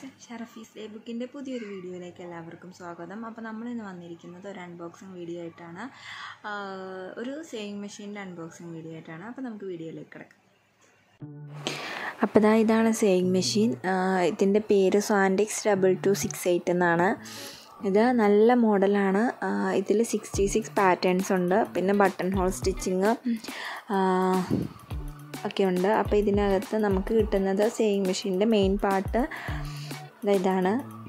ഷറഫീസ് day ബുക്കിൻ്റെ പുതിയൊരു വീഡിയോയിലേക്ക് എല്ലാവർക്കും സ്വാഗതം അപ്പോൾ നമ്മൾ ഇന്ന് വന്നിരിക്കുന്നത് ഒരു അൺബോക്സിങ് വീഡിയോ ആയിട്ടാണ് ആഹ് ഒരു സേവിങ് മെഷീൻ്റെ അൺബോക്സിങ് വീഡിയോ ആയിട്ടാണ് അപ്പോൾ നമുക്ക് വീഡിയോയിലേക്ക് കിടക്കാം അപ്പോൾ ഇതാ ഇതാണ് സേവിങ് മെഷീൻ ഇതിൻ്റെ പേര് സ്വാൻഡിക്സ് ഡബിൾ ടു സിക്സ് എയ്റ്റ് എന്നാണ് ഇത് നല്ല മോഡലാണ് ഇതിൽ സിക്സ്റ്റി സിക്സ് പാറ്റേൺസ് ഉണ്ട് പിന്നെ ബട്ടൺ ഹോൾ സ്റ്റിച്ചിങ് ഒക്കെ ഉണ്ട് അപ്പോൾ ഇതിനകത്ത് നമുക്ക് കിട്ടുന്നത് സേവിങ് മെഷീൻ്റെ മെയിൻ പാർട്ട് ഇതാണ്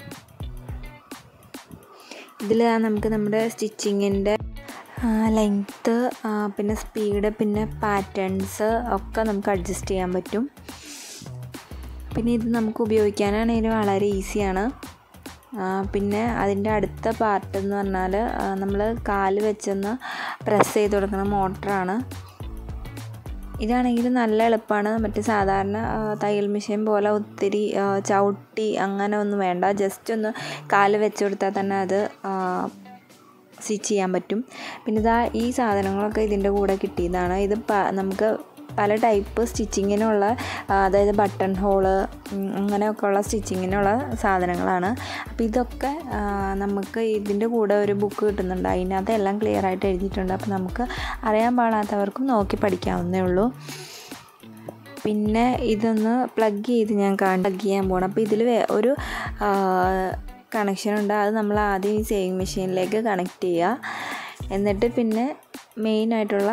ഇതിൽ നമുക്ക് നമ്മുടെ സ്റ്റിച്ചിങ്ങിൻ്റെ ലെങ്ത്ത് പിന്നെ സ്പീഡ് പിന്നെ പാറ്റേൺസ് ഒക്കെ നമുക്ക് അഡ്ജസ്റ്റ് ചെയ്യാൻ പറ്റും പിന്നെ ഇത് നമുക്ക് ഉപയോഗിക്കാനാണെങ്കിൽ വളരെ ഈസിയാണ് പിന്നെ അതിൻ്റെ അടുത്ത പാർട്ട് എന്ന് പറഞ്ഞാൽ നമ്മൾ കാല് വെച്ചൊന്ന് പ്രസ് ചെയ്ത് കൊടുക്കുന്ന മോട്ടറാണ് ഇതാണെങ്കിൽ നല്ല എളുപ്പമാണ് മറ്റേ സാധാരണ തയ്യൽ മെഷീൻ പോലെ ഒത്തിരി ചവിട്ടി അങ്ങനെ ഒന്നും വേണ്ട ജസ്റ്റ് ഒന്ന് കാല് വെച്ച് കൊടുത്താൽ തന്നെ അത് സ്റ്റിച്ച് ചെയ്യാൻ പറ്റും പിന്നെ ഇതാ ഈ സാധനങ്ങളൊക്കെ ഇതിൻ്റെ കൂടെ കിട്ടിയതാണ് ഇത് നമുക്ക് പല ടൈപ്പ് സ്റ്റിച്ചിങ്ങിനുള്ള അതായത് ബട്ടൺ ഹോള് അങ്ങനെയൊക്കെ ഉള്ള സ്റ്റിച്ചിങ്ങിനുള്ള സാധനങ്ങളാണ് അപ്പോൾ ഇതൊക്കെ നമുക്ക് ഇതിൻ്റെ കൂടെ ഒരു ബുക്ക് കിട്ടുന്നുണ്ട് അതിനകത്ത് എല്ലാം ക്ലിയർ ആയിട്ട് എഴുതിയിട്ടുണ്ട് അപ്പോൾ നമുക്ക് അറിയാൻ പാടാത്തവർക്കും നോക്കി പഠിക്കാവുന്നേ ഉള്ളൂ പിന്നെ ഇതൊന്ന് പ്ലഗ് ചെയ്ത് ഞാൻ പ്ലഗ് ചെയ്യാൻ പോകണം അപ്പോൾ ഇതിൽ ഒരു കണക്ഷൻ ഉണ്ട് അത് നമ്മൾ ആദ്യം ഈ സേവിങ് മെഷീനിലേക്ക് കണക്ട് ചെയ്യുക എന്നിട്ട് പിന്നെ മെയിനായിട്ടുള്ള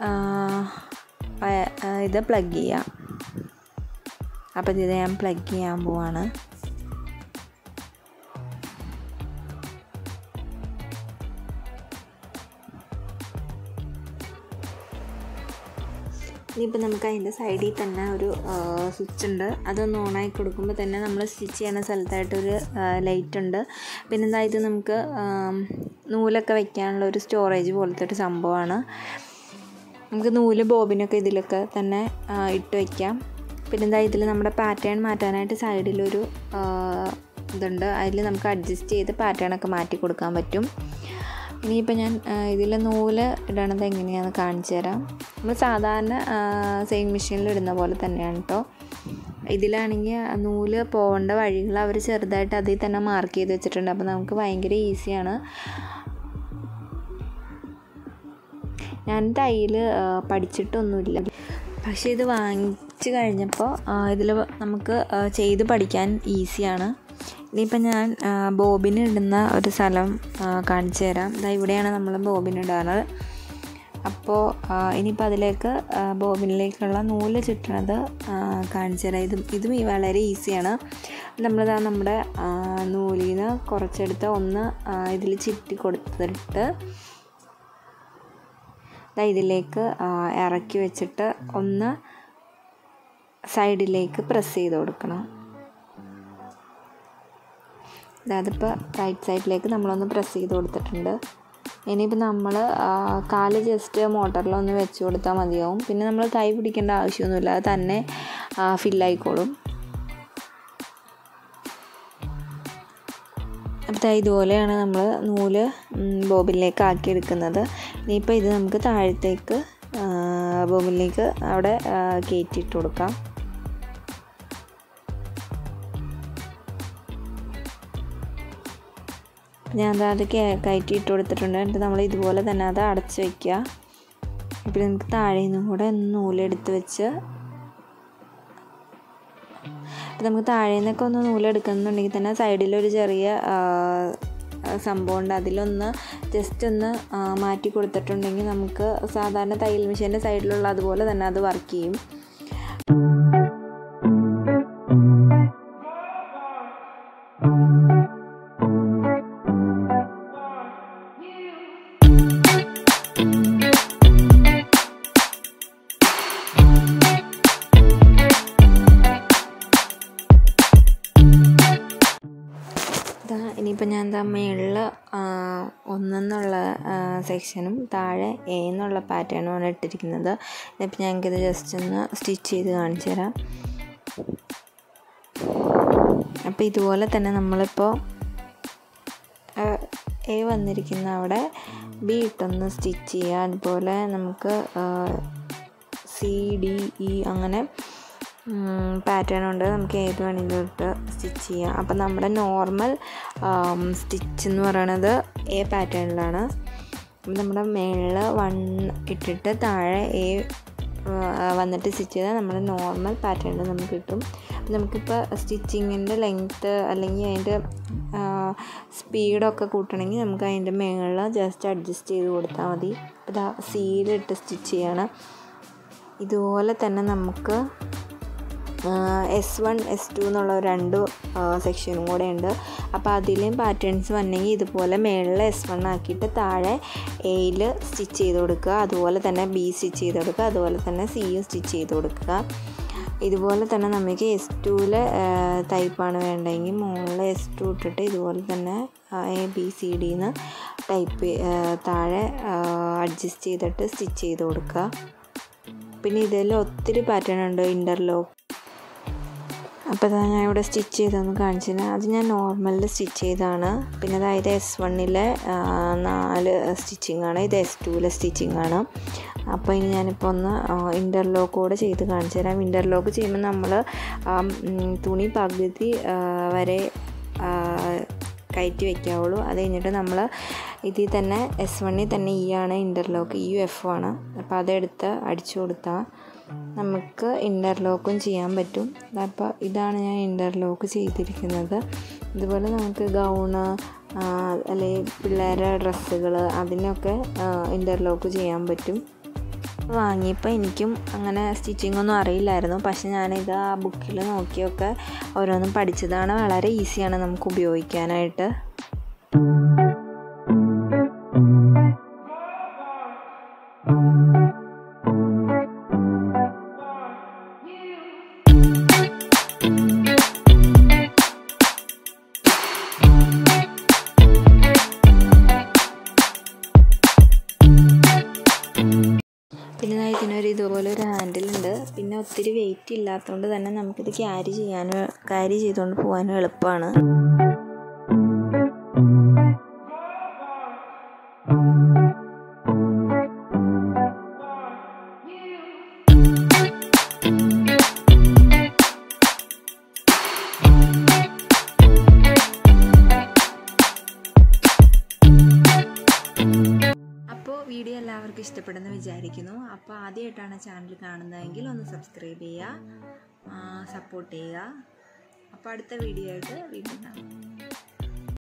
ഇത് പ്ലഗ് ചെയ്യാം അപ്പോൾ ഇത് ഞാൻ പ്ലഗ് ചെയ്യാൻ പോവാണ് ഇനിയിപ്പോൾ നമുക്ക് അതിൻ്റെ സൈഡിൽ തന്നെ ഒരു സ്വിച്ച് ഉണ്ട് അതൊന്ന് ഓണായി കൊടുക്കുമ്പോൾ തന്നെ നമ്മൾ സ്റ്റിച്ച് ചെയ്യുന്ന സ്ഥലത്തായിട്ടൊരു ലൈറ്റ് ഉണ്ട് പിന്നെ എന്താ ഇത് നമുക്ക് നൂലൊക്കെ വെക്കാനുള്ള ഒരു സ്റ്റോറേജ് പോലത്തെ ഒരു സംഭവമാണ് നമുക്ക് നൂല് ബോബിനൊക്കെ ഇതിലൊക്കെ തന്നെ ഇട്ട് വയ്ക്കാം പിന്നെ എന്താ ഇതിൽ നമ്മുടെ പാറ്റേൺ മാറ്റാനായിട്ട് സൈഡിലൊരു ഇതുണ്ട് അതിൽ നമുക്ക് അഡ്ജസ്റ്റ് ചെയ്ത് പാറ്റേണൊക്കെ മാറ്റി കൊടുക്കാൻ പറ്റും ഇനിയിപ്പോൾ ഞാൻ ഇതിൽ നൂല് ഇടണത് എങ്ങനെയാണെന്ന് കാണിച്ചു തരാം നമ്മൾ സാധാരണ സെയിം മെഷീനിൽ ഇടുന്ന പോലെ തന്നെയാണ് കേട്ടോ ഇതിലാണെങ്കിൽ നൂല് പോകേണ്ട വഴികൾ അവർ ചെറുതായിട്ട് അതിൽ തന്നെ മാർക്ക് ചെയ്ത് വെച്ചിട്ടുണ്ട് അപ്പോൾ നമുക്ക് ഭയങ്കര ഈസിയാണ് ഞാൻ തയ്യൽ പഠിച്ചിട്ടൊന്നുമില്ല പക്ഷേ ഇത് വാങ്ങിച്ച് കഴിഞ്ഞപ്പോൾ ഇതിൽ നമുക്ക് ചെയ്ത് പഠിക്കാൻ ഈസിയാണ് ഇനിയിപ്പോൾ ഞാൻ ബോബിന് ഇടുന്ന ഒരു സ്ഥലം കാണിച്ചു തരാം ഇതാ ഇവിടെയാണ് നമ്മൾ ബോബിന് ഇടാറ് അപ്പോൾ ഇനിയിപ്പോൾ അതിലേക്ക് ബോബിനിലേക്കുള്ള നൂല് ചുറ്റണത് കാണിച്ചു തരാം ഇത് ഇതും വളരെ ഈസിയാണ് നമ്മളിതാ നമ്മുടെ നൂലിൽ നിന്ന് കുറച്ചെടുത്ത് ഒന്ന് ഇതിൽ ചുറ്റി കൊടുത്തിട്ട് ഇതിലേക്ക് ഇറക്കി വെച്ചിട്ട് ഒന്ന് സൈഡിലേക്ക് പ്രസ് ചെയ്ത് കൊടുക്കണം അതിപ്പോൾ റൈറ്റ് സൈഡിലേക്ക് നമ്മളൊന്ന് പ്രസ് ചെയ്ത് കൊടുത്തിട്ടുണ്ട് ഇനിയിപ്പോൾ നമ്മൾ കാല് ജസ്റ്റ് മോട്ടറിലൊന്ന് വെച്ച് കൊടുത്താൽ മതിയാവും പിന്നെ നമ്മൾ കൈ പിടിക്കേണ്ട ആവശ്യമൊന്നുമില്ല അത് തന്നെ ഫില്ലായിക്കോളും അപ്പോൾ ഇതുപോലെയാണ് നമ്മൾ നൂല് ബോബിലേക്ക് ആക്കി എടുക്കുന്നത് ഇനിയിപ്പോൾ ഇത് നമുക്ക് താഴത്തേക്ക് ബോബിലേക്ക് അവിടെ കയറ്റിയിട്ട് കൊടുക്കാം ഞാൻ അത് കയറ്റിയിട്ട് കൊടുത്തിട്ടുണ്ട് എന്നിട്ട് നമ്മൾ ഇതുപോലെ തന്നെ അത് അടച്ച് വയ്ക്കുക ഇപ്പോൾ നമുക്ക് താഴെ നിന്നും കൂടെ നൂലെടുത്ത് വെച്ച് അപ്പോൾ നമുക്ക് താഴെ നിന്നൊക്കെ ഒന്ന് നൂലെടുക്കുന്നുണ്ടെങ്കിൽ തന്നെ സൈഡിലൊരു ചെറിയ സംഭവം ഉണ്ട് അതിലൊന്ന് ജസ്റ്റ് ഒന്ന് മാറ്റി കൊടുത്തിട്ടുണ്ടെങ്കിൽ നമുക്ക് സാധാരണ തയ്യൽ മെഷീൻ്റെ സൈഡിലുള്ള അതുപോലെ തന്നെ അത് വർക്ക് ചെയ്യും ഇനിയിപ്പോൾ ഞാൻ എന്താ മുകളിൽ ഒന്നെന്നുള്ള സെക്ഷനും താഴെ എ എന്നുള്ള പാറ്റേണുമാണ് ഇട്ടിരിക്കുന്നത് ഇപ്പം ഞങ്ങൾക്കിത് ജസ്റ്റ് ഒന്ന് സ്റ്റിച്ച് ചെയ്ത് കാണിച്ചു തരാം അപ്പോൾ ഇതുപോലെ തന്നെ നമ്മളിപ്പോൾ എ വന്നിരിക്കുന്ന അവിടെ ബി ഇട്ടൊന്ന് സ്റ്റിച്ച് ചെയ്യുക അതുപോലെ നമുക്ക് സി ഡി ഇ അങ്ങനെ പാറ്റേൺ ഉണ്ട് നമുക്ക് ഏത് വേണമെങ്കിലും ഇട്ട് സ്റ്റിച്ച് ചെയ്യാം അപ്പം നമ്മുടെ നോർമൽ സ്റ്റിച്ച് എന്ന് പറയണത് എ പാറ്റേണിലാണ് അപ്പം നമ്മുടെ മേളിൽ വൺ ഇട്ടിട്ട് താഴെ എ വന്നിട്ട് സ്റ്റിച്ച് ചെയ്താൽ നമ്മുടെ നോർമൽ പാറ്റേണിൽ നമുക്ക് കിട്ടും നമുക്കിപ്പോൾ സ്റ്റിച്ചിങ്ങിൻ്റെ ലെങ്ത്ത് അല്ലെങ്കിൽ അതിൻ്റെ സ്പീഡൊക്കെ കൂട്ടണമെങ്കിൽ നമുക്ക് അതിൻ്റെ മേളിൽ ജസ്റ്റ് അഡ്ജസ്റ്റ് ചെയ്ത് കൊടുത്താൽ മതി ഇതാ സീലിട്ട് സ്റ്റിച്ച് ചെയ്യണം ഇതുപോലെ തന്നെ നമുക്ക് എസ് വൺ എസ് ടു എന്നുള്ള രണ്ട് സെക്ഷനും കൂടെ ഉണ്ട് അപ്പോൾ അതിലെയും പാറ്റേൺസ് വന്നെങ്കിൽ ഇതുപോലെ മേളിൽ എസ് വൺ ആക്കിയിട്ട് താഴെ എയിൽ സ്റ്റിച്ച് ചെയ്ത് കൊടുക്കുക അതുപോലെ തന്നെ ബി സ്റ്റിച്ച് ചെയ്ത് കൊടുക്കുക അതുപോലെ തന്നെ സിയും സ്റ്റിച്ച് ചെയ്ത് കൊടുക്കുക ഇതുപോലെ തന്നെ നമുക്ക് എസ് ടുവിലെ ടൈപ്പാണ് വേണ്ടതെങ്കിൽ മുകളിൽ എസ് ടു ഇട്ടിട്ട് ഇതുപോലെ തന്നെ എ ബി സി ഡിന്ന് ടൈപ്പ് താഴെ അഡ്ജസ്റ്റ് ചെയ്തിട്ട് സ്റ്റിച്ച് ചെയ്ത് കൊടുക്കുക പിന്നെ ഇതിൽ ഒത്തിരി പാറ്റേൺ ഉണ്ട് ഇൻ്റർലോക്ക് അപ്പോൾ അതാ ഞാൻ ഇവിടെ സ്റ്റിച്ച് ചെയ്തൊന്ന് കാണിച്ചത് അത് ഞാൻ നോർമലിൽ സ്റ്റിച്ച് ചെയ്താണ് പിന്നെ അതായത് എസ് വണ്ണിലെ നാല് സ്റ്റിച്ചിങ് ആണ് ഇത് എസ് ടുവിലെ സ്റ്റിച്ചിങ് ആണ് അപ്പോൾ ഇനി ഞാനിപ്പോൾ ഒന്ന് ഇൻ്റർലോക്ക് കൂടെ ചെയ്ത് കാണിച്ചു തരാം ഇൻ്റർലോക്ക് ചെയ്യുമ്പോൾ നമ്മൾ തുണി പകുതി വരെ കയറ്റി വയ്ക്കാവുള്ളൂ അത് കഴിഞ്ഞിട്ട് നമ്മൾ ഇതിൽ തന്നെ എസ് വണ്ണിൽ തന്നെ ഈ ആണ് ഇൻ്റർലോക്ക് യു എഫ് ആണ് അപ്പോൾ അതെടുത്ത് അടിച്ചു കൊടുത്താൽ നമുക്ക് ഇൻ്റർലോക്കും ചെയ്യാൻ പറ്റും അപ്പോൾ ഇതാണ് ഞാൻ ഇൻ്റർലോക്ക് ചെയ്തിരിക്കുന്നത് ഇതുപോലെ നമുക്ക് ഗൗണ് അല്ലെങ്കിൽ പിള്ളേരുടെ ഡ്രസ്സുകൾ അതിനൊക്കെ ഇൻ്റർലോക്ക് ചെയ്യാൻ പറ്റും വാങ്ങിയപ്പോൾ എനിക്കും അങ്ങനെ സ്റ്റിച്ചിങ് ഒന്നും അറിയില്ലായിരുന്നു പക്ഷെ ഞാനിത് ആ ബുക്കിൽ നോക്കിയൊക്കെ ഓരോന്നും പഠിച്ചതാണ് വളരെ ഈസിയാണ് നമുക്ക് ഉപയോഗിക്കാനായിട്ട് പിന്നെ ഇതിനൊരു ഇതുപോലെ ഒരു ഹാൻഡിലുണ്ട് പിന്നെ ഒത്തിരി വെയിറ്റ് ഇല്ലാത്തതുകൊണ്ട് തന്നെ നമുക്കിത് ക്യാരി ചെയ്യാനും ക്യാരി ചെയ്തുകൊണ്ട് പോകാനും എളുപ്പമാണ് വീഡിയോ എല്ലാവർക്കും ഇഷ്ടപ്പെടുന്നു വിചാരിക്കുന്നു അപ്പോൾ ആദ്യമായിട്ടാണ് ചാനൽ കാണുന്നതെങ്കിൽ ഒന്ന് സബ്സ്ക്രൈബ് ചെയ്യുക സപ്പോർട്ട് ചെയ്യുക അപ്പോൾ അടുത്ത വീഡിയോ ആയിട്ട് വീണ്ടും കാണാം